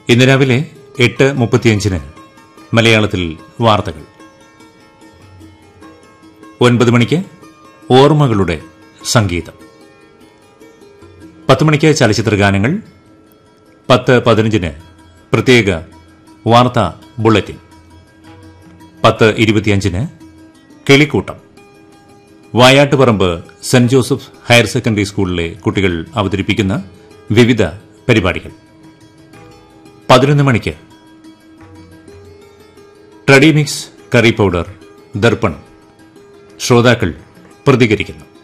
ഇന്ന് രാവിലെ എട്ട് മുപ്പത്തിയഞ്ചിന് മലയാളത്തിൽ വാർത്തകൾ ഒൻപത് മണിക്ക് ഓർമ്മകളുടെ സംഗീതം പത്ത് മണിക്ക് ചലച്ചിത്ര ഗാനങ്ങൾ പത്ത് പതിനഞ്ചിന് പ്രത്യേക വാർത്താ ബുള്ളറ്റിൻ പത്ത് ഇരുപത്തിയഞ്ചിന് കിളിക്കൂട്ടം Vayattuparamba saint Joseph higher secondary സ്കൂളിലെ കുട്ടികൾ അവതരിപ്പിക്കുന്ന വിവിധ പരിപാടികൾ പതിനൊന്ന് മണിക്ക് ട്രഡിമിക്സ് കറി പൗഡർ ദർപ്പണം ശ്രോതാക്കൾ പ്രതികരിക്കുന്നു